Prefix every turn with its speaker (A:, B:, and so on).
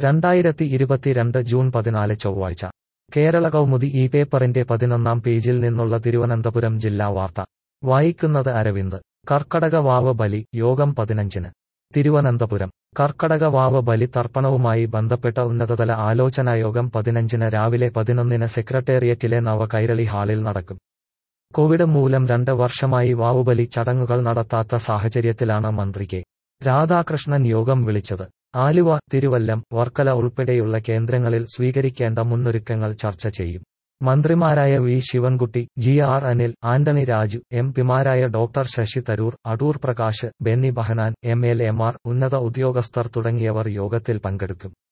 A: രണ്ടായിരത്തി ഇരുപത്തിരണ്ട് ജൂൺ പതിനാല് ചൊവ്വാഴ്ച കേരള കൗമുദി ഈ പേപ്പറിന്റെ പതിനൊന്നാം പേജിൽ നിന്നുള്ള തിരുവനന്തപുരം ജില്ലാ വാർത്ത വായിക്കുന്നത് അരവിന്ദ് കർക്കടക വാവ് ബലി യോഗം പതിനഞ്ചിന് തിരുവനന്തപുരം കർക്കടക വാവ് ബലി തർപ്പണവുമായി ബന്ധപ്പെട്ട ഉന്നതതല ആലോചനായോഗം പതിനഞ്ചിന് രാവിലെ പതിനൊന്നിന് സെക്രട്ടേറിയറ്റിലെ നവ കൈരളി ഹാളിൽ നടക്കും കോവിഡ് മൂലം രണ്ട് വർഷമായി വാവുബലി ചടങ്ങുകൾ നടത്താത്ത സാഹചര്യത്തിലാണ് മന്ത്രി കെ രാധാകൃഷ്ണൻ യോഗം വിളിച്ചത് ആലുവ തിരുവല്ലം വർക്കല ഉൾപ്പെടെയുള്ള കേന്ദ്രങ്ങളിൽ സ്വീകരിക്കേണ്ട മുന്നൊരുക്കങ്ങൾ ചർച്ച ചെയ്യും മന്ത്രിമാരായ V Sivankutty G R Anil Antony Raju M പിമാരായ doctor Shashi Tharoor Adoor Prakash Benny Behanan M L എമാർ ഉന്നത ഉദ്യോഗസ്ഥർ തുടങ്ങിയവർ യോഗത്തിൽ പങ്കെടുക്കും